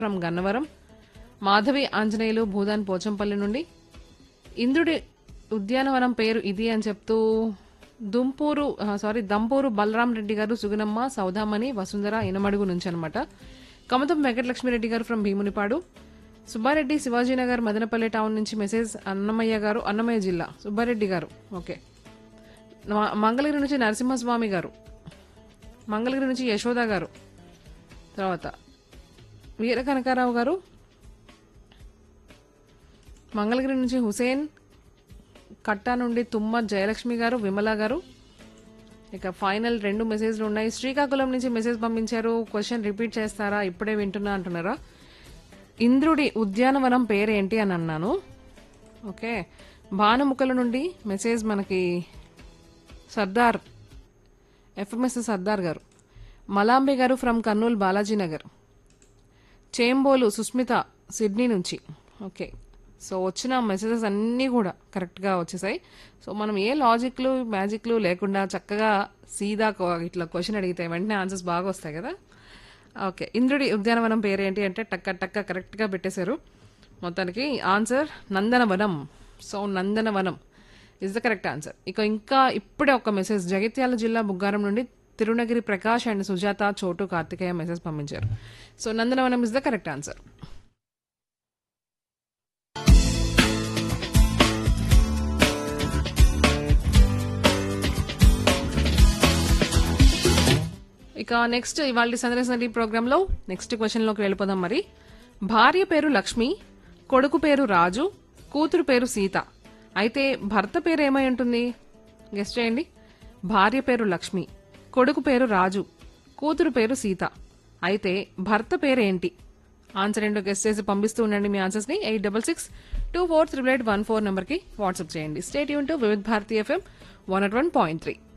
from Gannavaram Madhavi Anjaneyulu Bhoodan Pochampally నుండి ఇంద్రుడి ఉద్యానవనం పేరు ఇది అని చెప్తూ దుంపూరు ఆ, సారీ దంపూరు బలరాం రెడ్డి గారు సుగుణమ్మ సౌదామణి వసుంధర ఇనమడుగు నుంచి అనమాట కమతం వెంకటలక్ష్మిరెడ్డి గారు ఫ్రమ్ భీమునిపాడు సుబ్బారెడ్డి శివాజీనగర్ మదనపల్లి టౌన్ నుంచి మెసేజ్ అన్నమయ్య గారు అన్నమయ్య జిల్లా సుబ్బారెడ్డి గారు ఓకే మ- మంగళగిరి నుంచి నరసింహస్వామి గారు మంగళగిరి నుంచి యశోద గారు తర్వాత వీర కనకారావు గారు మంగళగిరి నుంచి హుసేన్ కట్టా నుండి తుమ్మ జయలక్ష్మి గారు విమల గారు ఇక ఫైనల్ రెండు మెసేజ్లు ఉన్నాయి శ్రీకాకుళం నుంచి మెసేజ్ పంపించారు క్వశ్చన్ రిపీట్ చేస్తారా ఇప్పుడే వింటున్నా అంటున్నారా ఇంద్రుడి ఉద్యానవనం పేరేంటి అని అన్నాను ఓకే భానుముఖల నుండి మెసేజ్ మనకి Sardar FMS Sardar garu Malambe garu from Kurnool Balaji Nagar Chembolu Susmitha Sydney నుంచి ఓకే సో వచ్చిన మెసేజెస్ అన్నీ కూడా కరెక్ట్గా వచ్చేసాయి సో మనం ఏ లాజిక్లు మ్యాజిక్లు లేకుండా చక్కగా సీదా కో- ఇట్లా క్వశ్చన్ అడిగితే వెంటనే ఆన్సర్స్ బాగా వస్తాయి కదా ఓకే ఇంద్రుడి ఉద్యానవనం పేరేంటి అంటే టక్క టక్క కరెక్ట్గా పెట్టేశారు మొత్తానికి answer Nandanavanam so Nandanavanam is the correct answer ఇక ఇంకా ఇప్పుడే ఒక మెసేజ్ జగిత్యాల జిల్లా బుగ్గారం నుండి తిరునగిరి ప్రకాష్ అండ్ సుజాత చోటు కార్తికేయ మెసేజ్ పంపించారు so Nandanavanam is the correct answer ఇక నెక్స్ట్ ఇవాళ సందర్శన ప్రోగ్రామ్ లో నెక్స్ట్ క్వశ్చన్ లోకి వెళ్ళిపోదాం మరి భార్య పేరు లక్ష్మి కొడుకు పేరు రాజు కూతురు పేరు సీత అయితే భర్త పేరు ఏమై ఉంటుంది గెస్ట్ చేయండి భార్య పేరు లక్ష్మి కొడుకు పేరు రాజు కూతురు పేరు సీత అయితే భర్త పేరు ఏంటి ఆన్సర్ ఏంటో గెస్ట్ చేసి పంపిస్తూ ఉండండి మీ ఆన్సర్స్ ని eight double six two four triple eight one four number కి వాట్సాప్ చేయండి స్టేట్ యూన్ to Vividh Bharati FM one at one point three